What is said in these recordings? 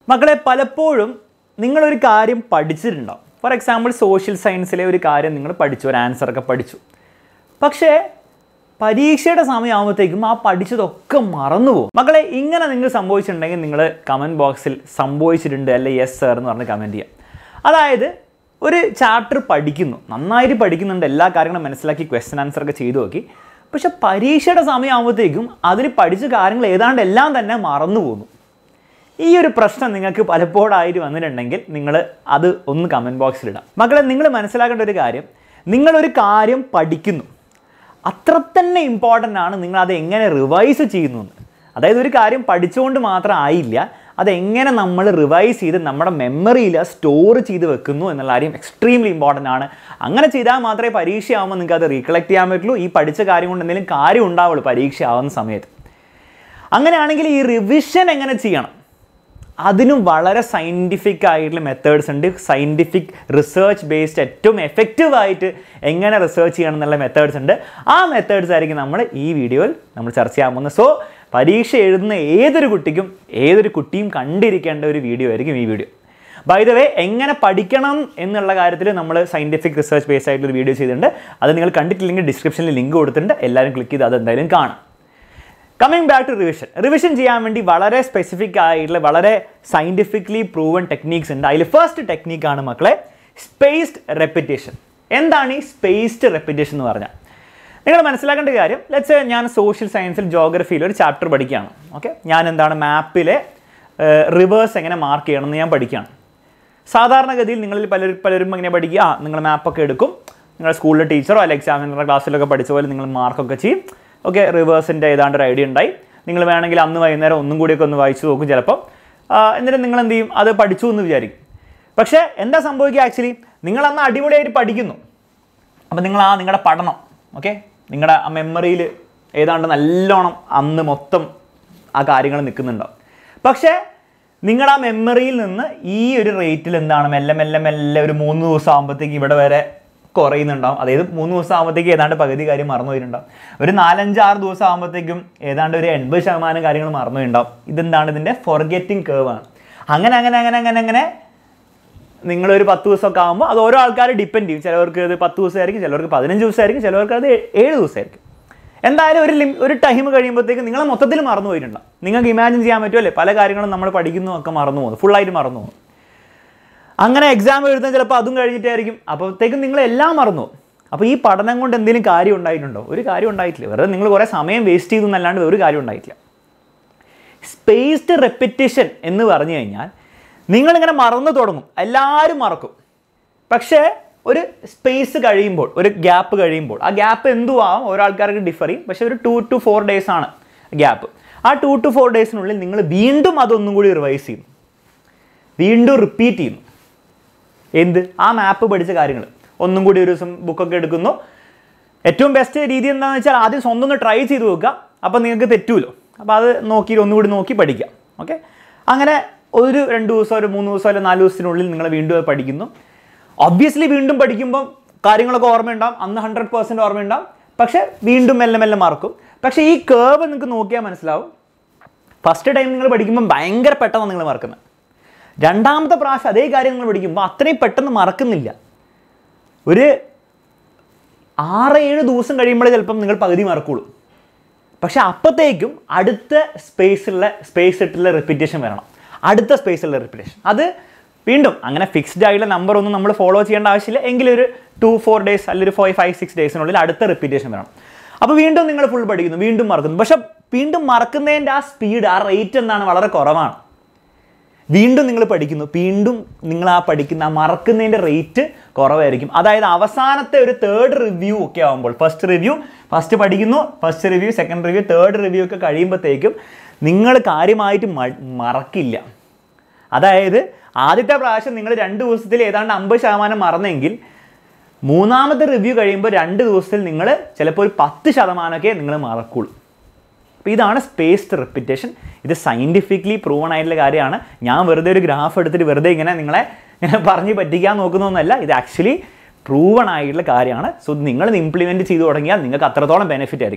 മക്കളെ പലപ്പോഴും നിങ്ങളൊരു കാര്യം പഠിച്ചിട്ടുണ്ടാവും ഫോർ എക്സാമ്പിൾ സോഷ്യൽ സയൻസിലെ ഒരു കാര്യം നിങ്ങൾ പഠിച്ചു ഒരു ആൻസർ ഒക്കെ പഠിച്ചു പക്ഷേ പരീക്ഷയുടെ സമയമാകുമ്പോഴത്തേക്കും ആ പഠിച്ചതൊക്കെ മറന്നു പോകും മക്കളെ ഇങ്ങനെ നിങ്ങൾ സംഭവിച്ചിട്ടുണ്ടെങ്കിൽ നിങ്ങൾ കമൻറ്റ് ബോക്സിൽ സംഭവിച്ചിട്ടുണ്ട് അല്ലെ യെസ് സർ എന്ന് പറഞ്ഞ് കമൻറ്റ് ചെയ്യാം അതായത് ഒരു ചാപ്റ്റർ പഠിക്കുന്നു നന്നായിട്ട് പഠിക്കുന്നുണ്ട് എല്ലാ കാര്യങ്ങളും മനസ്സിലാക്കി ക്വസ്റ്റ്യൻ ആൻസർ ഒക്കെ ചെയ്തു നോക്കി പക്ഷെ പരീക്ഷയുടെ സമയമാകുമ്പോഴത്തേക്കും അതിൽ പഠിച്ച കാര്യങ്ങൾ ഏതാണ്ട് എല്ലാം തന്നെ മറന്നു പോകുന്നു ഈ ഒരു പ്രശ്നം നിങ്ങൾക്ക് പലപ്പോഴായിട്ട് വന്നിട്ടുണ്ടെങ്കിൽ നിങ്ങൾ അത് ഒന്ന് കമൻറ്റ് ബോക്സിൽ ഇടാം മക്കളെ നിങ്ങൾ മനസ്സിലാക്കേണ്ട ഒരു കാര്യം നിങ്ങളൊരു കാര്യം പഠിക്കുന്നു അത്ര തന്നെ ഇമ്പോർട്ടൻ്റ് ആണ് നിങ്ങൾ അത് എങ്ങനെ റിവൈസ് ചെയ്യുന്നു എന്ന് അതായത് ഒരു കാര്യം പഠിച്ചുകൊണ്ട് മാത്രം ആയില്ല അതെങ്ങനെ നമ്മൾ റിവൈസ് ചെയ്ത് നമ്മുടെ മെമ്മറിയിൽ സ്റ്റോർ ചെയ്ത് വെക്കുന്നു എന്നുള്ള കാര്യം എക്സ്ട്രീംലി ഇമ്പോർട്ടൻ്റ് ആണ് അങ്ങനെ ചെയ്താൽ മാത്രമേ പരീക്ഷയാകുമ്പോൾ നിങ്ങൾക്ക് അത് റീകളക്ട് ചെയ്യാൻ പറ്റുള്ളൂ ഈ പഠിച്ച കാര്യം കൊണ്ട് എന്തെങ്കിലും കാര്യം ഉണ്ടാവുള്ളൂ പരീക്ഷ ആവുന്ന സമയത്ത് അങ്ങനെയാണെങ്കിൽ ഈ റിവിഷൻ എങ്ങനെ ചെയ്യണം അതിനും വളരെ സയൻറ്റിഫിക് ആയിട്ടുള്ള മെത്തേഡ്സ് ഉണ്ട് സയൻറ്റിഫിക് റിസർച്ച് ബേസ്ഡ് ഏറ്റവും എഫക്റ്റീവ് ആയിട്ട് എങ്ങനെ റിസർച്ച് ചെയ്യണം എന്നുള്ള മെത്തേഡ്സ് ഉണ്ട് ആ മെത്തേഡ്സ് ആയിരിക്കും നമ്മൾ ഈ വീഡിയോയിൽ നമ്മൾ ചർച്ച ചെയ്യാൻ പോകുന്നത് സോ പരീക്ഷ എഴുതുന്ന ഏതൊരു കുട്ടിക്കും ഏതൊരു കുട്ടിയും കണ്ടിരിക്കേണ്ട ഒരു വീഡിയോ ആയിരിക്കും ഈ വീഡിയോ ബൈ ദ വേ എങ്ങനെ പഠിക്കണം എന്നുള്ള കാര്യത്തിൽ നമ്മൾ സയൻറ്റിഫിക് റിസർച്ച് ബേസ്ഡ് ആയിട്ടുള്ള ഒരു വീഡിയോ ചെയ്തിട്ടുണ്ട് അത് നിങ്ങൾ കണ്ടിട്ടില്ലെങ്കിൽ ഡിസ്ക്രിപ്ഷനിൽ ലിങ്ക് കൊടുത്തിട്ടുണ്ട് എല്ലാവരും ക്ലിക്ക് ചെയ്ത് അത് എന്തായാലും കാണാം coming back to revision revision ചെയ്യാൻ വേണ്ടി വളരെ സ്പെസിഫിക് ആയിട്ടുള്ള വളരെ സയൻറ്റിഫിക്കലി പ്രൂവൺ ടെക്നീക്സ് ഉണ്ട് അതിൽ ഫസ്റ്റ് ടെക്നീക്കാണ് മക്കളെ സ്പേസ്ഡ് റെപ്പിറ്റേഷൻ എന്താണ് ഈ സ്പേസ്ഡ് റെപ്പിറ്റേഷൻ എന്ന് പറഞ്ഞാൽ നിങ്ങൾ മനസ്സിലാക്കേണ്ട കാര്യം ലെറ്റ്സ് ഞാൻ സോഷ്യൽ സയൻസിൽ ജോഗ്രഫിയിൽ ഒരു ചാപ്റ്റർ പഠിക്കുകയാണ് ഓക്കെ ഞാൻ എന്താണ് മാപ്പിലെ റിവേഴ്സ് എങ്ങനെ മാർക്ക് ചെയ്യണം എന്ന് ഞാൻ പഠിക്കുകയാണ് സാധാരണഗതിയിൽ നിങ്ങളിൽ പലരും പലരും ഇങ്ങനെ പഠിക്കുക ആ നിങ്ങൾ മാപ്പൊക്കെ എടുക്കും നിങ്ങൾ സ്കൂളിലെ ടീച്ചറോ അല്ലെങ്കിൽ എക്സാമിനറുടെ ക്ലാസ്സിലൊക്കെ പഠിച്ച പോലെ നിങ്ങൾ മാർക്കൊക്കെ ചെയ്യും ഓക്കെ റിവേഴ്സിൻ്റെ ഏതാണ്ട് ഒരു ഐഡിയ ഉണ്ടായി നിങ്ങൾ വേണമെങ്കിൽ അന്ന് വൈകുന്നേരം ഒന്നും കൂടിയൊക്കെ ഒന്ന് വായിച്ചു നോക്കും ചിലപ്പം ആ, എന്നിട്ട് നിങ്ങൾ എന്ത് ചെയ്യും അത് പഠിച്ചു എന്ന് വിചാരിക്കും പക്ഷേ എന്താ സംഭവിക്കുക ആക്ച്വലി നിങ്ങൾ അന്ന് അടിപൊളിയായിട്ട് പഠിക്കുന്നു അപ്പം നിങ്ങൾ ആ നിങ്ങളുടെ പഠനം ഓക്കെ നിങ്ങളുടെ ആ മെമ്മറിയിൽ ഏതാണ്ട് നല്ലോണം അന്ന് മൊത്തം ആ കാര്യങ്ങൾ നിൽക്കുന്നുണ്ടാവും പക്ഷേ നിങ്ങളുടെ ആ മെമ്മറിയിൽ നിന്ന് ഈ ഒരു റേറ്റിൽ എന്താണ് മെല്ലെ മെല്ലെ മെല്ലെ ഒരു മൂന്ന് ദിവസം ആകുമ്പോഴത്തേക്ക് ഇവിടെ വരെ കുറയുന്നുണ്ടാവും അതായത് മൂന്ന് ദിവസം ആകുമ്പോഴത്തേക്ക് ഏതാണ്ട് പകുതി കാര്യം മറന്നു പോയിട്ടുണ്ടാവും ഒരു നാലഞ്ചാറ് ദിവസം ആകുമ്പോഴത്തേക്കും ഏതാണ്ട് ഒരു എൺപത് ശതമാനം കാര്യങ്ങൾ മറന്നു പോയിട്ടുണ്ടാവും ഇതെന്താണ് ഇതിൻ്റെ ഫോർഗെറ്റിംഗ് കേവ് ആണ് അങ്ങനെ അങ്ങനെ അങ്ങനെ അങ്ങനെ അങ്ങനെ നിങ്ങളൊരു പത്ത് ദിവസമൊക്കെ ആകുമ്പോൾ അത് ഓരോ ആൾക്കാർ ഡിപ്പെൻഡ് ചെയ്യും ചിലവർക്ക് ഇത് പത്ത് ദിവസമായിരിക്കും ചിലവർക്ക് പതിനഞ്ച് ദിവസമായിരിക്കും ചിലവർക്ക് അത് ഏ- ഏഴ് ദിവസമായിരിക്കും എന്തായാലും ഒരു ലിം ഒരു ടൈം കഴിയുമ്പോഴത്തേക്ക് നിങ്ങൾ മൊത്തത്തിൽ മറന്നു പോയിട്ടുണ്ടാവും നിങ്ങൾക്ക് ഇമാജിൻ ചെയ്യാൻ പറ്റുമല്ലേ പല കാര്യങ്ങളും നമ്മൾ പഠിക്കുന്നതൊക്കെ മറന്നു പോകുന്നു ഫുള്ളായിട്ട് മറന്നു പോകും അങ്ങനെ എക്സാം എഴുതുന്ന ചിലപ്പോൾ അതും കഴിഞ്ഞിട്ടായിരിക്കും അപ്പോഴത്തേക്കും നിങ്ങൾ എല്ലാം മറന്നു പോകും. അപ്പോൾ ഈ പഠനം കൊണ്ട് എന്തെങ്കിലും കാര്യം ഉണ്ടായിട്ടുണ്ടോ ഒരു കാര്യം ഉണ്ടായിട്ടില്ല വെറുതെ നിങ്ങൾ കുറേ സമയം വേസ്റ്റ് ചെയ്തു എന്നല്ലാണ്ട് ഒരു കാര്യം ഉണ്ടായിട്ടില്ല സ്പേസ്ഡ് റെപ്പിറ്റേഷൻ എന്ന് പറഞ്ഞു കഴിഞ്ഞാൽ നിങ്ങളിങ്ങനെ മറന്നു തുടങ്ങും എല്ലാവരും മറക്കും പക്ഷേ ഒരു സ്പേസ് കഴിയുമ്പോൾ ഒരു ഗ്യാപ്പ് കഴിയുമ്പോൾ ആ ഗ്യാപ്പ് എന്തും ആവും ഓരോ ആൾക്കാർക്ക് ഡിഫർ ചെയ്യും പക്ഷേ ഒരു ടു ടു ഫോർ ഡേയ്സ് ആണ് ഗ്യാപ്പ് ആ ടു ടു ഫോർ ഡേയ്സിനുള്ളിൽ നിങ്ങൾ വീണ്ടും അതൊന്നും കൂടി റിവൈസ് ചെയ്യുന്നു വീണ്ടും റിപ്പീറ്റ് ചെയ്യുന്നു എന്ത് ആ മാപ്പ് പഠിച്ച കാര്യങ്ങൾ ഒന്നും കൂടി ഒരു ദിവസം ബുക്കൊക്കെ എടുക്കുന്നു ഏറ്റവും ബെസ്റ്റ് രീതി എന്താണെന്ന് വെച്ചാൽ ആദ്യം സ്വന്തം ഒന്ന് ട്രൈ ചെയ്ത് നോക്കുക അപ്പോൾ നിങ്ങൾക്ക് തെറ്റുമല്ലോ അപ്പോൾ അത് നോക്കി ഒന്നുകൂടി നോക്കി പഠിക്കാം ഓക്കെ അങ്ങനെ ഒരു രണ്ട് ദിവസം ഒരു മൂന്ന് ദിവസം അല്ലെങ്കിൽ നാല് ദിവസത്തിനുള്ളിൽ നിങ്ങൾ വീണ്ടും അത് പഠിക്കുന്നു ഒബ്വിയസ്ലി വീണ്ടും പഠിക്കുമ്പോൾ കാര്യങ്ങളൊക്കെ ഓർമ്മയുണ്ടാവും അന്ന് ഹൺഡ്രഡ് പെർസെൻറ്റ് ഓർമ്മയുണ്ടാവും പക്ഷേ വീണ്ടും മെല്ലെ മെല്ലെ മറക്കും പക്ഷേ ഈ കേവ് നിങ്ങൾക്ക് നോക്കിയാൽ മനസ്സിലാവും ഫസ്റ്റ് ടൈം നിങ്ങൾ പഠിക്കുമ്പോൾ ഭയങ്കര പെട്ടെന്ന് നിങ്ങൾ മറക്കുന്നത് രണ്ടാമത്തെ പ്രാവശ്യം അതേ കാര്യം നിങ്ങൾ പഠിക്കുമ്പോൾ അത്രയും പെട്ടെന്ന് മറക്കുന്നില്ല ഒരു ആറ് ഏഴ് ദിവസം കഴിയുമ്പോഴേ ചിലപ്പം നിങ്ങൾ പകുതി മറക്കുള്ളൂ പക്ഷെ അപ്പോഴത്തേക്കും അടുത്ത സ്പേസുള്ള സ്പേസ് ഇട്ടുള്ള റിപ്പീറ്റേഷൻ വരണം അടുത്ത സ്പേസുള്ള റിപ്പീറ്റേഷൻ അത് വീണ്ടും അങ്ങനെ ഫിക്സ്ഡ് ആയിട്ടുള്ള നമ്പർ ഒന്നും നമ്മൾ ഫോളോ ചെയ്യേണ്ട ആവശ്യമില്ല എങ്കിലും ഒരു ടു ഫോർ ഡേയ്സ് അല്ലെങ്കിൽ ഒരു ഫൈവ് ഫൈവ് സിക്സ് ഡേയ്സിനുള്ളിൽ അടുത്ത റിപ്പീറ്റേഷൻ വരണം അപ്പോൾ വീണ്ടും നിങ്ങൾ ഫുൾ പഠിക്കുന്നു വീണ്ടും മറക്കുന്നു പക്ഷെ വീണ്ടും മറക്കുന്നതിൻ്റെ ആ സ്പീഡ് ആ റേറ്റ് എന്താണ് വളരെ കുറവാണ് വീണ്ടും നിങ്ങൾ പഠിക്കുന്നു വീണ്ടും നിങ്ങൾ ആ പഠിക്കുന്ന ആ മറക്കുന്നതിൻ്റെ റേറ്റ് കുറവായിരിക്കും അതായത് അവസാനത്തെ ഒരു തേർഡ് റിവ്യൂ ഒക്കെ ആകുമ്പോൾ ഫസ്റ്റ് റിവ്യൂ ഫസ്റ്റ് പഠിക്കുന്നു first review second review third review ഒക്കെ കഴിയുമ്പോഴത്തേക്കും നിങ്ങൾ കാര്യമായിട്ട് മ- മറക്കില്ല അതായത് ആദ്യത്തെ പ്രാവശ്യം നിങ്ങൾ രണ്ട് ദിവസത്തിൽ ഏതാണ്ട് അമ്പത് ശതമാനം മറന്നെങ്കിൽ മൂന്നാമത്തെ റിവ്യൂ കഴിയുമ്പോൾ രണ്ട് ദിവസത്തിൽ നിങ്ങൾ ചിലപ്പോൾ ഒരു പത്ത് ശതമാനമൊക്കെ നിങ്ങൾ മറക്കുള്ളൂ അപ്പോൾ ഇതാണ് സ്പേസ്ഡ് റെപ്പിറ്റേഷൻ ഇത് സയൻറ്റിഫിക്കലി പ്രൂവൺ ആയിട്ടുള്ള കാര്യമാണ് ഞാൻ വെറുതെ ഒരു ഗ്രാഫ് എടുത്തിട്ട് വെറുതെ ഇങ്ങനെ നിങ്ങളെ ഇങ്ങനെ പറഞ്ഞ് പറ്റിക്കാൻ നോക്കുന്നൊന്നുമല്ല ഇത് ആക്ച്വലി പ്രൂവൺ ആയിട്ടുള്ള കാര്യമാണ് സോ നിങ്ങൾ ഇത് ഇംപ്ലിമെൻറ്റ് ചെയ്ത് തുടങ്ങിയാൽ നിങ്ങൾക്ക് അത്രത്തോളം ബെനിഫിറ്റ് ആയിരിക്കും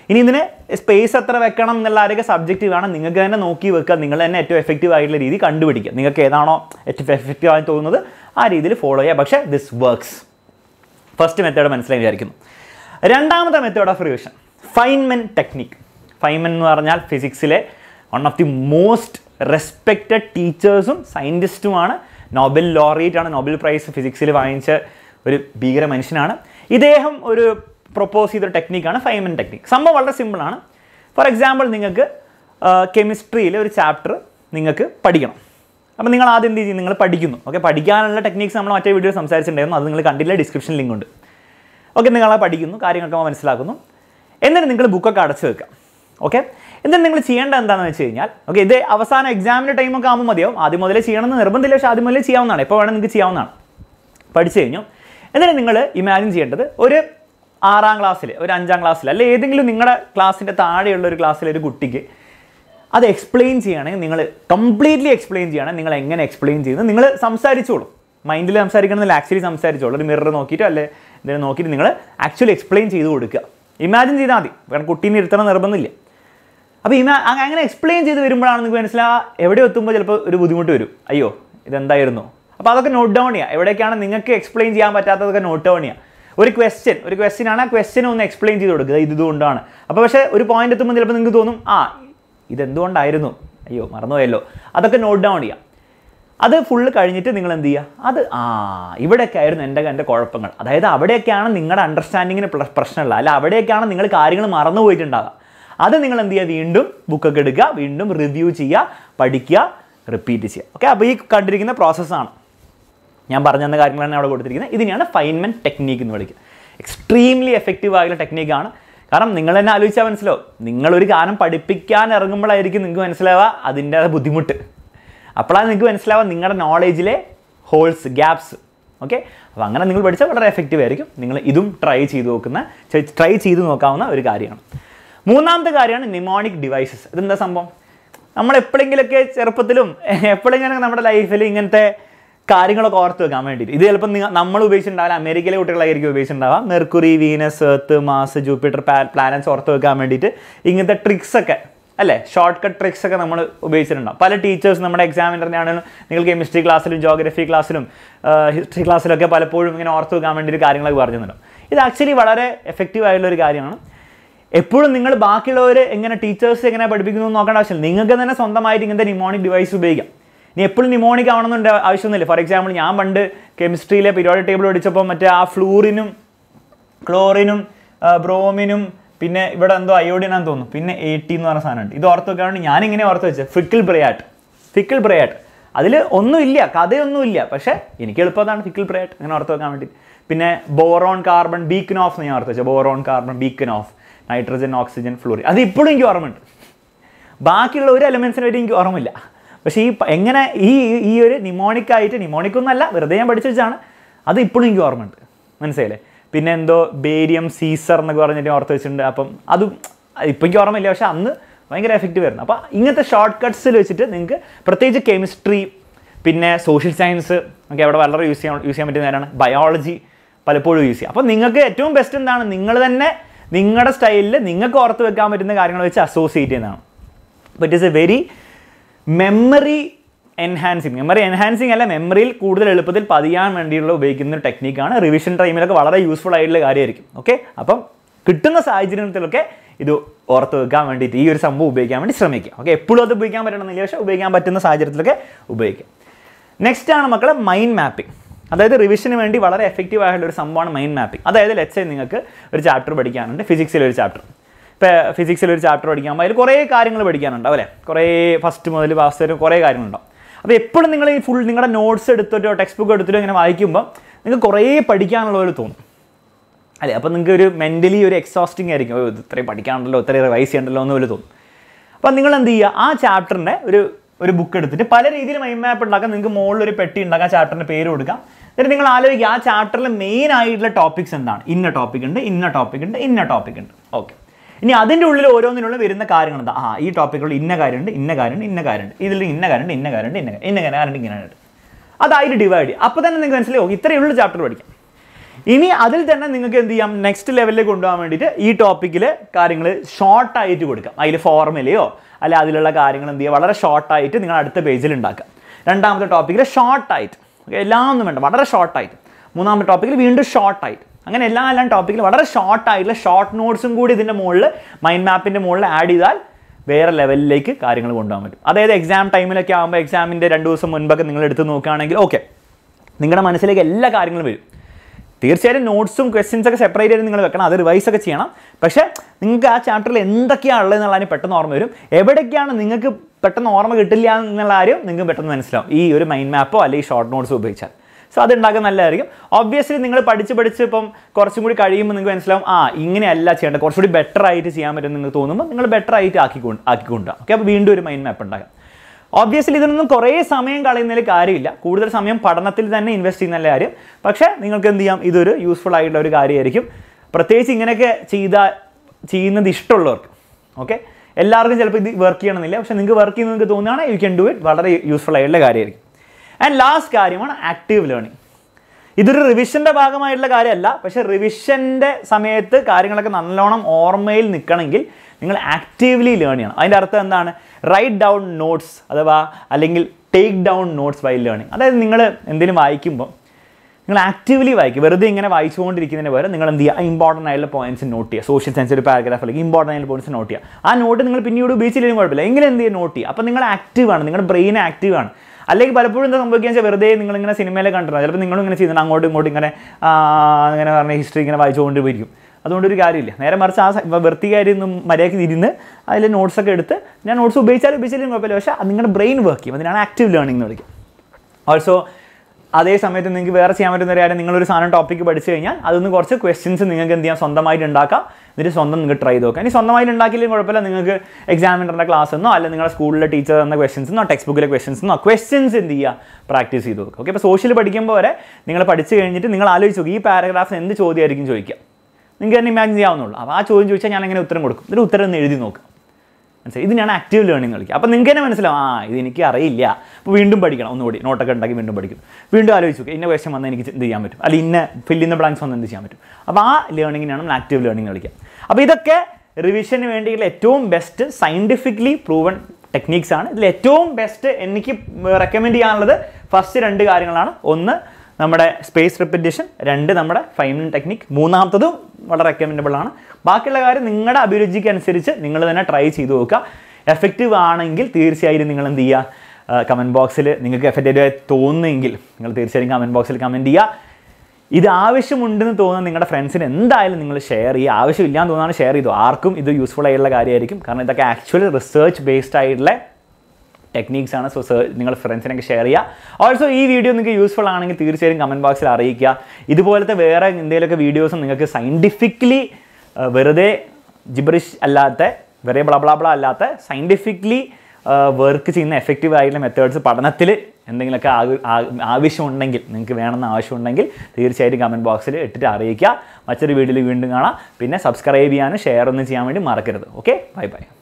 ഇനി ഇതിന് സ്പേസ് എത്ര വെക്കണം എന്നുള്ള ആരൊക്കെ സബ്ജക്റ്റീവ് ആണ് നിങ്ങൾക്ക് തന്നെ നോക്കി വെക്കുക നിങ്ങൾ തന്നെ ഏറ്റവും എഫക്റ്റീവ് ആയിട്ടുള്ള രീതി കണ്ടുപിടിക്കുക നിങ്ങൾക്ക് ഏതാണോ ഏറ്റവും എഫക്റ്റീവ് ആയി തോന്നുന്നത് ആ രീതിയിൽ ഫോളോ ചെയ്യുക പക്ഷേ ദിസ് വർക്ക്സ് ഫസ്റ്റ് മെത്തേഡ് മനസ്സിലായി വിചാരിക്കുന്നു രണ്ടാമത്തെ method of revision Feynman technique Feynman എന്ന് പറഞ്ഞാൽ ഫിസിക്സിലെ one of the most respected ടീച്ചേഴ്സും സയൻറ്റിസ്റ്റുമാണ് നോബൽ ലോറിയേറ്റ് ആണ് നോബൽ പ്രൈസ് ഫിസിക്സിൽ വാങ്ങിച്ച ഒരു ഭീകര മനുഷ്യനാണ് ഇദ്ദേഹം ഒരു പ്രൊപ്പോസ് ചെയ്ത ടെക്നിക്കാണ് ഫൈൻമെൻ ടെക്നിക് സംഭവം വളരെ സിമ്പിളാണ് ഫോർ എക്സാമ്പിൾ നിങ്ങൾക്ക് കെമിസ്ട്രിയിലെ ഒരു ചാപ്റ്റർ നിങ്ങൾക്ക് പഠിക്കണം അപ്പോൾ നിങ്ങൾ ആദ്യം എന്ത് ചെയ്യും നിങ്ങൾ പഠിക്കുന്നു ഓക്കെ പഠിക്കാനുള്ള ടെക്നിക്സ് നമ്മൾ മറ്റേ വീഡിയോ സംസാരിച്ചിട്ടുണ്ടായിരുന്നു അത് നിങ്ങൾ കണ്ടില്ല ഡിസ്ക്രിപ്ഷൻ ലിങ്ക് ഉണ്ട് ഓക്കെ നിങ്ങൾ അത് പഠിക്കുന്നു കാര്യങ്ങളൊക്കെ മനസ്സിലാക്കുന്നു എന്നിട്ട് നിങ്ങൾ ബുക്കൊക്കെ അടച്ചു വെക്കുക ഓക്കെ എന്നിട്ട് നിങ്ങൾ ചെയ്യേണ്ടത് എന്താണെന്ന് വെച്ച് കഴിഞ്ഞാൽ ഓക്കെ ഇത് അവസാന എക്സാമിൻ്റെ ടൈമൊക്കെ ആകുമ്പോൾ മതിയാവും ആദ്യം മുതലേ ചെയ്യണമെന്ന് നിർബന്ധമില്ല പക്ഷേ ആദ്യം മുതലേ ചെയ്യാവുന്നതാണ് എപ്പോൾ വേണമെങ്കിൽ നിങ്ങൾക്ക് ചെയ്യാവുന്നതാണ് പഠിച്ചു കഴിഞ്ഞു എന്നിട്ട് നിങ്ങൾ ഇമാജിൻ ചെയ്യേണ്ടത് ഒരു ആറാം ക്ലാസ്സിൽ ഒരു അഞ്ചാം ക്ലാസ്സിൽ അല്ലെ ഏതെങ്കിലും നിങ്ങളുടെ ക്ലാസ്സിൻ്റെ താഴെയുള്ള ഒരു ക്ലാസ്സിലെ ഒരു കുട്ടിക്ക് അത് എക്സ്പ്ലെയിൻ ചെയ്യുകയാണെങ്കിൽ നിങ്ങൾ കംപ്ലീറ്റ്ലി എക്സ്പ്ലെയിൻ ചെയ്യുകയാണെങ്കിൽ നിങ്ങൾ എങ്ങനെ എക്സ്പ്ലെയിൻ ചെയ്യുന്നത് നിങ്ങൾ സംസാരിച്ചോളൂ മൈൻഡിൽ സംസാരിക്കണമെന്നില്ല ആക്ച്വലി സംസാരിച്ചോളൂ ഒരു മിറർ നോക്കിയിട്ടോ അല്ലെ എന്തെങ്കിലും നോക്കിയിട്ട് നിങ്ങൾ ആക്ച്വലി എക്സ്പ്ലെയിൻ ചെയ്ത് കൊടുക്കുക ഇമാജിൻ ചെയ്താൽ മതി കാരണം കുട്ടീനെ ഇരുത്തണം നിർബന്ധമില്ല അപ്പോൾ ഇമാ അ- അങ്ങനെ എക്സ്പ്ലെയിൻ ചെയ്ത് വരുമ്പോഴാണ് നിങ്ങൾക്ക് മനസ്സിലാവുക എവിടെ എത്തുമ്പോൾ ചിലപ്പോൾ ഒരു ബുദ്ധിമുട്ട് വരും അയ്യോ ഇതെന്തായിരുന്നു അപ്പോൾ അതൊക്കെ നോട്ട് ഡൗൺ ചെയ്യുക എവിടേക്കാണ് നിങ്ങൾക്ക് എക്സ്പ്ലെയിൻ ചെയ്യാൻ പറ്റാത്തതൊക്കെ നോട്ട് ഡൗൺ ചെയ്യുക ഒരു ക്വസ്റ്റ്യൻ ഒരു ക്വസ്റ്റ്യൻ ആണ് ആ ക്വസ്റ്റ്യൻ ഒന്ന് എക്സ്പ്ലെയിൻ ചെയ്ത് കൊടുക്കുക ഇത് ഇതുകൊണ്ടാണ് അപ്പോൾ പക്ഷേ ഒരു പോയിന്റ് എത്തുമ്പോൾ ചിലപ്പോൾ നിങ്ങൾക്ക് തോന്നും ആ ഇതെന്തുകൊണ്ടായിരുന്നു അയ്യോ മറന്നുപോയല്ലോ അതൊക്കെ നോട്ട് ഡൗൺ ചെയ്യാം അത് ഫുള്ള് കഴിഞ്ഞിട്ട് നിങ്ങൾ എന്ത് ചെയ്യുക അത് ആ ഇവിടെയൊക്കെ ആയിരുന്നു എൻ്റെ എൻ്റെ കുഴപ്പങ്ങൾ അതായത് അവിടെയൊക്കെയാണ് നിങ്ങളുടെ അണ്ടർസ്റ്റാൻഡിങ്ങിന് പ്രശ്നമുള്ള അല്ല അവിടെയൊക്കെയാണ് നിങ്ങൾ കാര്യങ്ങൾ മറന്നു പോയിട്ടുണ്ടാകുക അത് നിങ്ങൾ എന്ത് ചെയ്യുക വീണ്ടും ബുക്കൊക്കെ എടുക്കുക വീണ്ടും റിവ്യൂ ചെയ്യുക പഠിക്കുക റിപ്പീറ്റ് ചെയ്യുക ഓക്കെ അപ്പോൾ ഈ കണ്ടിരിക്കുന്ന പ്രോസസ്സാണ് ഞാൻ പറഞ്ഞു തന്ന കാര്യങ്ങളാണ് അവിടെ കൊടുത്തിരിക്കുന്നത് ഇതിനെയാണ് ഫൈൻമെൻ ടെക്നീക്ക് എന്ന് വിളിക്കുക എക്സ്ട്രീംലി എഫക്റ്റീവ് ആയിട്ടുള്ള ടെക്നീക്കാണ് കാരണം നിങ്ങൾ തന്നെ ആലോചിച്ചാൽ മനസ്സിലാവും നിങ്ങളൊരു കാര്യം പഠിപ്പിക്കാൻ ഇറങ്ങുമ്പോഴായിരിക്കും നിങ്ങൾക്ക് മനസ്സിലാവുക അതിൻ്റെ ബുദ്ധിമുട്ട് അപ്പോഴാണ് നിങ്ങൾക്ക് മനസ്സിലാവുക നിങ്ങളുടെ നോളേജിലെ ഹോൾസ് ഗ്യാപ്സ് ഓക്കെ അപ്പോൾ അങ്ങനെ നിങ്ങൾ പഠിച്ചാൽ വളരെ എഫക്റ്റീവ് ആയിരിക്കും നിങ്ങൾ ഇതും ട്രൈ ചെയ്ത് നോക്കുന്ന ട്രൈ ചെയ്ത് നോക്കാവുന്ന ഒരു കാര്യമാണ് മൂന്നാമത്തെ കാര്യമാണ് നിമോണിക് ഡിവൈസസ് ഇതെന്താ സംഭവം നമ്മൾ എപ്പോഴെങ്കിലൊക്കെ ചെറുപ്പത്തിലും എപ്പോഴെങ്കിലും നമ്മുടെ ലൈഫിൽ ഇങ്ങനത്തെ കാര്യങ്ങളൊക്കെ ഓർത്ത് വെക്കാൻ വേണ്ടിയിട്ട് ഇത് ചിലപ്പോൾ നിങ്ങൾ നമ്മൾ ഉപയോഗിച്ചിട്ടുണ്ടാവില്ല അമേരിക്കയിലെ കുട്ടികളായിരിക്കും ഉപയോഗിച്ചിട്ടുണ്ടാവുക Mercury Venus Earth Mars Jupiter planets ഓർത്ത് വെക്കാൻ വേണ്ടിയിട്ട് ഇങ്ങനത്തെ ട്രിക്സ് ഒക്കെ അല്ലേ ഷോർട്ട് കട്ട് ട്രിക്സ് ഒക്കെ നമ്മൾ ഉപയോഗിച്ചിട്ടുണ്ടാവും പല ടീച്ചേഴ്സ് നമ്മുടെ എക്സാമിനറിനെ ആണെങ്കിലും നിങ്ങൾ കെമിസ്ട്രി ക്ലാസ്സിലും ജോഗ്രഫി ക്ലാസ്സിലും ഹിസ്റ്ററി ക്ലാസ്സിലൊക്കെ പലപ്പോഴും ഇങ്ങനെ ഓർത്ത് വെക്കാൻ വേണ്ടിയിട്ട് കാര്യങ്ങളൊക്കെ പറഞ്ഞിട്ടുണ്ടാവും ഇത് ആക്ച്വലി വളരെ എഫക്റ്റീവ് ആയിട്ടുള്ള ഒരു കാര്യമാണ് എപ്പോഴും നിങ്ങൾ ബാക്കിയുള്ളവർ എങ്ങനെ ടീച്ചേഴ്സ് എങ്ങനെ പഠിപ്പിക്കുന്നു എന്ന് നോക്കേണ്ട ആവശ്യമില്ല നിങ്ങൾക്ക് തന്നെ സ്വന്തമായിട്ട് ഇങ്ങനത്തെ നിമോണിക് ഡിവൈസ് ഉപയോഗിക്കാം ഇനി എപ്പോഴും നിമോണിക് ആവണമെന്നുണ്ട് ആവശ്യമൊന്നുമില്ല ഫോർ എക്സാമ്പിൾ ഞാൻ പണ്ട് കെമിസ്ട്രിയിലെ പീരിയോഡിക് ടേബിൾ പഠിച്ചപ്പോൾ മറ്റേ ആ ഫ്ലൂറിനും ക്ലോറിനും ബ്രോമിനും പിന്നെ ഇവിടെ എന്തോ അയോഡിനാന്ന് തോന്നുന്നു പിന്നെ എയ്റ്റി എന്ന് പറഞ്ഞ സാധനമുണ്ട് ഇത് ഓർത്ത് വെക്കാണ്ട് ഞാനിങ്ങനെ ഓർത്ത് വെച്ചത് ഫിക്കിൾ ബ്രയാട്ട് ഫിക്കിൾ ബ്രയാട്ട് അതിൽ ഒന്നുമില്ല കഥയൊന്നുമില്ല പക്ഷേ എനിക്ക് എളുപ്പമാണ് ഫിക്കിൾ ബ്രയാട്ട് അങ്ങനെ ഓർത്ത് വെക്കാൻ വേണ്ടി പിന്നെ ബോറോൺ കാർബൺ ബീക്കൻ ഓഫ് എന്ന് ഞാൻ ഓർത്ത് വെച്ചത് boron carbon beacon of nitrogen oxygen flurry അത് ഇപ്പോഴും എനിക്ക് ഓർമ്മയുണ്ട് ബാക്കിയുള്ള ഒരു എലമെൻസിനെ പറ്റി എനിക്ക് ഓർമ്മയില്ല പക്ഷേ ഈ പ- എങ്ങനെ ഈ ഈ ഒരു നിമോണിക് ആയിട്ട് നിമോണിക് ഒന്നല്ല വെറുതെ ഞാൻ പഠിച്ചു വെച്ചാണ് അത് ഇപ്പോഴും എനിക്ക് ഓർമ്മയുണ്ട് മനസ്സിലായില്ലേ പിന്നെ എന്തോ ബേരിയം സീസർ എന്നൊക്കെ പറഞ്ഞിട്ട് ഓർത്ത് വെച്ചിട്ടുണ്ട് അപ്പം അതും ഇപ്പം എനിക്ക് ഓർമ്മയില്ല പക്ഷേ അന്ന് ഭയങ്കര എഫക്റ്റീവ് ആയിരുന്നു അപ്പോൾ ഇങ്ങനത്തെ ഷോർട്ട് കട്ട്സിൽ വെച്ചിട്ട് നിങ്ങൾക്ക് പ്രത്യേകിച്ച് കെമിസ്ട്രി പിന്നെ സോഷ്യൽ സയൻസ് ഒക്കെ അവിടെ വളരെ യൂസ് ചെയ്യാൻ യൂസ് ചെയ്യാൻ പറ്റുന്ന നേരമാണ് ബയോളജി പലപ്പോഴും യൂസ് ചെയ്യാം അപ്പോൾ നിങ്ങൾക്ക് ഏറ്റവും ബെസ്റ്റ് എന്താണ് നിങ്ങൾ തന്നെ നിങ്ങളുടെ സ്റ്റൈലിൽ നിങ്ങൾക്ക് ഓർത്ത് വെക്കാൻ പറ്റുന്ന കാര്യങ്ങൾ വെച്ച് അസോസിയേറ്റ് ചെയ്യുന്നതാണ് അപ്പോൾ it is a very memory enhancing memory enhancing അല്ല മെമ്മറിയിൽ കൂടുതൽ എളുപ്പത്തിൽ പതിയാൻ വേണ്ടിയുള്ള ഉപയോഗിക്കുന്ന ഒരു ടെക്നിക്കാണ് റിവിഷൻ ടൈമിലൊക്കെ വളരെ യൂസ്ഫുൾ ആയിട്ടുള്ള കാര്യമായിരിക്കും ഓക്കെ അപ്പം കിട്ടുന്ന സാഹചര്യത്തിലൊക്കെ ഇത് ഓർത്ത് വെക്കാൻ വേണ്ടിയിട്ട് ഈ ഒരു സംഭവം ഉപയോഗിക്കാൻ വേണ്ടി ശ്രമിക്കുക ഓക്കെ എപ്പോഴും അത് ഉപയോഗിക്കാൻ പറ്റണമെന്നില്ല പക്ഷേ ഉപയോഗിക്കാൻ പറ്റുന്ന സാഹചര്യത്തിലൊക്കെ ഉപയോഗിക്കാം നെക്സ്റ്റ് ആണ് മക്കളെ മൈൻഡ് മാപ്പിംഗ് അതായത് റിവിഷന് വേണ്ടി വളരെ എഫക്റ്റീവ് ആയിട്ടുള്ള ഒരു സംഭവമാണ് മൈൻഡ് മാപ്പിംഗ് അതായത് ലെറ്റ്സ് നിങ്ങൾക്ക് ഒരു ചാപ്റ്റർ പഠിക്കാനുണ്ട് ഫിസിക്സിലെ ഒരു ചാപ്റ്റർ ഇപ്പോൾ ഫിസിക്സിൽ ഒരു ചാപ്റ്റർ പഠിക്കാൻ അതിൽ കുറേ കാര്യങ്ങൾ പഠിക്കാനുണ്ടാവും അല്ലേ കുറേ ഫസ്റ്റ് മുതൽ ഫാസ്റ്റ് വരെ കുറേ കാര്യങ്ങളുണ്ടാവും അപ്പോൾ എപ്പോഴും നിങ്ങൾ ഈ ഫുൾ നിങ്ങളുടെ നോട്ട്സ് എടുത്തിട്ടോ ടെക്സ്റ്റ് ബുക്ക് എടുത്തിട്ടോ ഇങ്ങനെ വായിക്കുമ്പോൾ നിങ്ങൾക്ക് കുറേ പഠിക്കാനുള്ള പോലെ തോന്നും അല്ലേ അപ്പോൾ നിങ്ങൾക്ക് ഒരു മെൻ്റലി ഒരു എക്സോസ്റ്റിംഗ് ആയിരിക്കും ഓ ഇത് ഇത്രയും പഠിക്കാനുണ്ടല്ലോ ഇത്രയും റിവൈസ് ചെയ്യണ്ടല്ലോ എന്ന് പോലെ തോന്നും അപ്പോൾ നിങ്ങൾ എന്ത് ചെയ്യുക ആ ചാപ്റ്ററിൻ്റെ ഒരു ഒരു ബുക്ക് എടുത്തിട്ട് പല രീതിയിൽ മൈൻഡ് മാപ്പ് ഉണ്ടാക്കാം നിങ്ങൾക്ക് മുകളിൽ ഒരു പെട്ടി ഉണ്ടാക്കാം ചാപ്റ്ററിൻ്റെ പേര് കൊടുക്കാം എന്നിട്ട് നിങ്ങൾ ആലോചിക്കുക ആ ചാപ്റ്ററിൽ മെയിൻ ആയിട്ടുള്ള ടോപ്പിക്സ് എന്താണ് ഇന്ന ടോപ്പിക് ഉണ്ട് ഇന്ന ടോപ്പിക് ഉണ്ട് ഇന്ന ടോപ്പിക് ഉണ്ട് ഓക്കെ ഇനി അതിൻ്റെ ഉള്ളിൽ ഓരോന്നിനുള്ള വരുന്ന കാര്യങ്ങൾ എന്താ ആ ഈ ടോപ്പിക്കുള്ള ഇന്ന കാര്യമുണ്ട് ഇന്ന കാര്യമുണ്ട് ഇന്ന കാര്യമുണ്ട് ഇതിൽ ഇന്ന കാര്യമുണ്ട് ഇന്ന കാര്യമുണ്ട് ഇന്ന ഇന്ന കാര്യമുണ്ട് ഇങ്ങനെ ഉണ്ട് അതായിട്ട് ഡിവൈഡ് ചെയ്യുക അപ്പോൾ തന്നെ നിങ്ങൾക്ക് മനസ്സിലാവും ഇത്രയേ ഉള്ളൂ ചാപ്റ്റർ പഠിക്കാം ഇനി അതിൽ തന്നെ നിങ്ങൾക്ക് എന്ത് ചെയ്യാം നെക്സ്റ്റ് ലെവലിൽ കൊണ്ടുപോകാൻ വേണ്ടിയിട്ട് ഈ ടോപ്പിക്കിൽ കാര്യങ്ങൾ ഷോർട്ടായിട്ട് കൊടുക്കാം അതിൽ ഫോർമുലയോ അല്ലെ അതിലുള്ള കാര്യങ്ങൾ എന്ത് ചെയ്യുക വളരെ ഷോർട്ടായിട്ട് നിങ്ങൾ അടുത്ത പേജിൽ ഉണ്ടാക്കാം രണ്ടാമത്തെ ടോപ്പിക്കിൽ ഷോർട്ടായിട്ട് എല്ലാം ഒന്നും വേണ്ട വളരെ ഷോർട്ടായിട്ട് മൂന്നാമത്തെ ടോപ്പിക്കിൽ വീണ്ടും ഷോർട്ടായിട്ട് അങ്ങനെ എല്ലാ എല്ലാം ടോപ്പിക്കിൽ വളരെ ഷോർട്ടായിട്ടുള്ള ഷോർട്ട് നോട്ട്സും കൂടി ഇതിൻ്റെ മുകളിൽ മൈൻഡ് മാപ്പിൻ്റെ മുകളിൽ ആഡ് ചെയ്താൽ വേറെ ലെവലിലേക്ക് കാര്യങ്ങൾ കൊണ്ടുപോകാൻ പറ്റും അതായത് എക്സാം ടൈമിലൊക്കെ ആകുമ്പോൾ എക്സാമിൻ്റെ രണ്ട് ദിവസം മുൻപൊക്കെ നിങ്ങൾ എടുത്ത് നോക്കുകയാണെങ്കിൽ ഓക്കെ നിങ്ങളുടെ മനസ്സിലേക്ക് എല്ലാ കാര്യങ്ങളും വരും തീർച്ചയായും നോട്ട്സും ക്വസ്റ്റ്യൻസ് ഒക്കെ സെപ്പറേറ്റ് ചെയ്ത് നിങ്ങൾ വെക്കണം അത് റിവൈസ് ഒക്കെ ചെയ്യണം പക്ഷേ നിങ്ങൾക്ക് ആ ചാപ്റ്ററിൽ എന്തൊക്കെയാണ് ഉള്ളത് എന്നുള്ളതിന് പെട്ടെന്ന് ഓർമ്മ വരും എവിടേക്കാണ് നിങ്ങൾക്ക് പെട്ടെന്ന് ഓർമ്മ കിട്ടില്ല എന്നുള്ള കാര്യം നിങ്ങൾക്ക് പെട്ടെന്ന് മനസ്സിലാവും ഈ ഒരു മൈൻഡ് മാപ്പോ അല്ലെങ്കിൽ ഷോർട്ട് നോട്ട്സോ ഉപയോഗിച്ചാൽ സോ അത് ഉണ്ടാക്കാൻ നല്ലതായിരിക്കും ഒബ്വിയസ്ലി നിങ്ങൾ പഠിച്ച് പഠിച്ച് ഇപ്പം കുറച്ചും കൂടി കഴിയുമ്പോൾ നിങ്ങൾക്ക് മനസ്സിലാവും ആ ഇങ്ങനെയല്ല ചെയ്യേണ്ടത് കുറച്ചുകൂടി ബെറ്റർ ആയിട്ട് ചെയ്യാൻ പറ്റും നിങ്ങൾക്ക് തോന്നുമ്പോൾ നിങ്ങൾ ബെറ്റർ ആയിട്ട് ആക്കിക്കൊണ്ട് ആക്കിക്കൊണ്ടാണ് ഓക്കെ അപ്പോൾ വീണ്ടും ഒരു മൈൻഡ് മാപ്പ് ഉണ്ടാകാം ഓബ്വിയസ്ലി ഇതിനൊന്നും കുറേ സമയം കളയുന്നതിൽ കാര്യമില്ല കൂടുതൽ സമയം പഠനത്തിൽ തന്നെ ഇൻവെസ്റ്റ് ചെയ്യുന്ന കാര്യം പക്ഷേ നിങ്ങൾക്ക് എന്ത് ചെയ്യാം ഇതൊരു യൂസ്ഫുൾ ആയിട്ടുള്ള ഒരു കാര്യമായിരിക്കും പ്രത്യേകിച്ച് ഇങ്ങനെയൊക്കെ ചെയ്താൽ ചെയ്യുന്നത് ഇഷ്ടമുള്ളവർക്ക് ഓക്കെ എല്ലാവർക്കും ചിലപ്പോൾ ഇത് വർക്ക് ചെയ്യണമെന്നില്ല പക്ഷേ നിങ്ങൾക്ക് വർക്ക് ചെയ്യുന്നത് നിങ്ങൾക്ക് തോന്നുകയാണ് യു ക്യാൻ ഡു ഇറ്റ് വളരെ യൂസ്ഫുൾ ആയിട്ടുള്ള കാര്യമായിരിക്കും ആൻഡ് ലാസ്റ്റ് കാര്യമാണ് ആക്റ്റീവ് ലേണിംഗ് ഇതൊരു റിവിഷൻ്റെ ഭാഗമായിട്ടുള്ള കാര്യമല്ല പക്ഷേ റിവിഷൻ്റെ സമയത്ത് കാര്യങ്ങളൊക്കെ നല്ലോണം ഓർമ്മയിൽ നിൽക്കണമെങ്കിൽ നിങ്ങൾ ആക്റ്റീവ്ലി ലേൺ ചെയ്യണം അതിൻ്റെ അർത്ഥം എന്താണ് റൈറ്റ് ഡൗൺ നോട്ട്സ് അഥവാ അല്ലെങ്കിൽ take down notes why learning അതായത് നിങ്ങൾ എന്തെങ്കിലും വായിക്കുമ്പോൾ നിങ്ങൾ ആക്റ്റീവ്ലി വായിക്കും വെറുതെ ഇങ്ങനെ വായിച്ചുകൊണ്ടിരിക്കുന്നതിന് പകരം നിങ്ങൾ എന്ത് ചെയ്യുക ഇമ്പോർട്ടൻ്റ് ആയിട്ടുള്ള പോയിന്റ്സ് നോട്ട് ചെയ്യുക സോഷ്യൽ സയൻസ് ഒരു പാരഗ്രാഫ് അല്ലെങ്കിൽ ഇമ്പോർട്ടൻ്റ് ആയിട്ടുള്ള പോയിന്റ്സ് നോട്ട് ചെയ്യുക ആ നോട്ട് നിങ്ങൾ പിന്നീട് ഉപയോഗിച്ചില്ലെങ്കിലും കുഴപ്പമില്ല എങ്കിലും എന്ത് ചെയ്യുക നോട്ട് ചെയ്യുക അപ്പോൾ നിങ്ങൾ ആക്റ്റീവ് ആണ് നിങ്ങളുടെ ബ്രെയിൻ ആക്റ്റീവ് ആണ് അല്ലെങ്കിൽ പലപ്പോഴും എന്താ സംഭവിക്കുക വെച്ചാൽ വെറുതെ നിങ്ങളിങ്ങനെ സിനിമയിലെ കണ്ടിട്ടുണ്ട് ചിലപ്പോൾ നിങ്ങളും ഇങ്ങനെ ചെയ്യുന്നുണ്ട് അങ്ങോട്ടും ഇങ്ങോട്ടും ഇങ്ങനെ ആ, അങ്ങനെ പറഞ്ഞ ഹിസ്റ്ററി ഇങ്ങനെ വായിച്ചുകൊണ്ട് പോയിരിക്കും അതുകൊണ്ടൊരു കാര്യമില്ല നേരെ മറിച്ച് ആ സ- വൃത്തികാരി ഒന്നും മര്യാദയ്ക്ക് ഇരുന്ന് അതിൽ നോട്ട്സ് ഒക്കെ എടുത്ത് ഞാൻ നോട്ട്സ് ഉപയോഗിച്ചാലും ഉപയോഗിച്ചാലും കുഴപ്പമില്ല പക്ഷേ അത് നിങ്ങളുടെ ബ്രെയിൻ വർക്ക് ചെയ്യും അതിനാണ് ആക്റ്റീവ് ലേണിംഗ് എന്ന് വിളിക്കുക ഓൾസോ അതേ സമയത്ത് നിങ്ങൾക്ക് വേറെ ചെയ്യാൻ പറ്റുന്ന ഒരു കാര്യം നിങ്ങളൊരു സാധനം ടോപ്പിക്ക് പഠിച്ചു കഴിഞ്ഞാൽ അതൊന്ന് കുറച്ച് ക്വസ്റ്റ്യൻസ് നിങ്ങൾക്ക് എന്ത് ചെയ്യാം സ്വന്തമായിട്ട് ഉണ്ടാക്കാം എന്നിട്ട് സ്വന്തം നിങ്ങൾക്ക് ട്രൈ ചെയ്ത് നോക്കാം ഇനി സ്വന്തമായിട്ട് ഉണ്ടാക്കിയില്ലെങ്കിൽ കുഴപ്പമില്ല നിങ്ങൾക്ക് എക്സാമിനറിൻ്റെ ക്ലാസ് എന്നോ അല്ലെങ്കിൽ നിങ്ങളുടെ സ്കൂളിലെ ടീച്ചർ തന്ന ക്വസ്റ്റ്യൻസ് എന്നോ ടെക്സ്റ്റ് ബുക്കിലെ ക്വസ്റ്റ്യൻസ് എന്നോ ക്വസ്റ്റ്യൻസ് എന്ത് ചെയ്യുക പ്രാക്ടീസ് ചെയ്ത് നോക്കുക ഓക്കെ ഇപ്പോൾ സോഷ്യൽ പഠിക്കുമ്പോൾ വരെ നിങ്ങൾ പഠിച്ചു കഴിഞ്ഞിട്ട് നിങ്ങൾ ആലോചിച്ച് നോക്കുക ഈ പാരഗ്രാഫ് എന്ത് ചോദ്യമായിരിക്കും ചോദിക്കുക നിങ്ങൾക്ക് തന്നെ ഇമാജിൻ ചെയ്യാവുന്നുള്ളൂ അപ്പോൾ ആ ചോദ്യം ചോദിച്ചാൽ ഞാൻ എങ്ങനെ ഉത്തരം കൊടുക്കും ഇതിന് ഉത്തരം ഒന്ന് എഴുതി നോക്കുക മനസ്സിലായി ഇതിനാണ് ആക്റ്റീവ് ലേണിംഗ് കളിക്കുക അപ്പോൾ നിങ്ങൾക്ക് തന്നെ മനസ്സിലാവും ആ ഇത് എനിക്ക് അറിയില്ല അപ്പോൾ വീണ്ടും പഠിക്കണം ഒന്നുകൂടി നോട്ടൊക്കെ ഉണ്ടാക്കി വീണ്ടും പഠിക്കും വീണ്ടും ആലോചിച്ചു നോക്കുക ഇന്ന ക്വസ്റ്റ്യൻ വന്നാൽ എനിക്ക് എന്ത് ചെയ്യാൻ പറ്റും അല്ലെങ്കിൽ ഇന്ന ഫില്ല് ഇന്ന ബ്ലാങ്ക്സ് വന്നാൽ എന്ത് ചെയ്യാൻ പറ്റും അപ്പോൾ ആ ലേണിങ്ങിനാണ് നമ്മൾ ആക്റ്റീവ് ലേണിംഗ് കളിക്കുക അപ്പോൾ ഇതൊക്കെ റിവിഷന് വേണ്ടിയുള്ള ഏറ്റവും ബെസ്റ്റ് സയൻറ്റിഫിക്കലി പ്രൂവൺ ടെക്നീക്സ് ആണ് ഇതിൽ ഏറ്റവും ബെസ്റ്റ് എനിക്ക് റെക്കമെൻഡ് ചെയ്യാനുള്ളത് ഫസ്റ്റ് രണ്ട് കാര്യങ്ങളാണ് ഒന്ന് നമ്മുടെ സ്പേസ് റിപ്പറ്റേഷൻ രണ്ട് നമ്മുടെ ഫൈവ് മിനിറ്റ് ടെക്നിക് മൂന്നാമത്തതും വളരെ റെക്കമെൻഡബിൾ ആണ് ബാക്കിയുള്ള കാര്യം നിങ്ങളുടെ അഭിരുചിക്ക് അനുസരിച്ച് നിങ്ങൾ തന്നെ ട്രൈ ചെയ്ത് നോക്കുക എഫക്റ്റീവ് ആണെങ്കിൽ തീർച്ചയായും നിങ്ങൾ എന്ത് ചെയ്യുക കമൻറ്റ് ബോക്സിൽ നിങ്ങൾക്ക് എഫക്റ്റീവ് ആയി തോന്നുന്നെങ്കിൽ നിങ്ങൾ തീർച്ചയായും കമൻറ്റ് ബോക്സിൽ കമൻറ്റ് ചെയ്യുക ഇത് ആവശ്യമുണ്ടെന്ന് തോന്നുന്ന നിങ്ങളുടെ ഫ്രണ്ട്സിന് എന്തായാലും നിങ്ങൾ ഷെയർ ചെയ്യുക ആവശ്യമില്ലാന്ന് തോന്നാണ് ഷെയർ ചെയ്തു ആർക്കും ഇത് യൂസ്ഫുൾ ആയിട്ടുള്ള കാര്യമായിരിക്കും കാരണം ഇതൊക്കെ ആക്ച്വലി റിസർച്ച് ബേസ്ഡ് ആയിട്ടുള്ള ടെക്നീക്സ് ആണ് സോ നിങ്ങൾ ഫ്രണ്ട്സിനൊക്കെ ഷെയർ ചെയ്യുക ഓൾസോ ഈ വീഡിയോ നിങ്ങൾക്ക് യൂസ്ഫുൾ ആണെങ്കിൽ തീർച്ചയായും കമൻറ്റ് ബോക്സിൽ അറിയിക്കുക ഇതുപോലത്തെ വേറെ എന്തെങ്കിലുമൊക്കെ വീഡിയോസും നിങ്ങൾക്ക് സയൻറ്റിഫിക്കലി വെറുതെ ജിബ്രിഷ് അല്ലാത്ത വെറുതെ ബ്ലബ്ലാബ്ല അല്ലാത്ത സയൻറ്റിഫിക്കലി വർക്ക് ചെയ്യുന്ന എഫക്റ്റീവ് ആയിട്ടുള്ള മെത്തേഡ്സ് പഠനത്തിൽ എന്തെങ്കിലുമൊക്കെ ആവ- ആ- ആവശ്യമുണ്ടെങ്കിൽ നിങ്ങൾക്ക് വേണമെന്ന് ആവശ്യമുണ്ടെങ്കിൽ തീർച്ചയായിട്ടും കമൻറ്റ് ബോക്സിൽ ഇട്ടിട്ട് അറിയിക്കുക മറ്റൊരു വീഡിയോയിൽ വീണ്ടും കാണാം പിന്നെ സബ്സ്ക്രൈബ് ചെയ്യാനും ഷെയർ ഒന്നും ചെയ്യാൻ വേണ്ടി മറക്കരുത് ഓക്കെ ബൈ ബൈ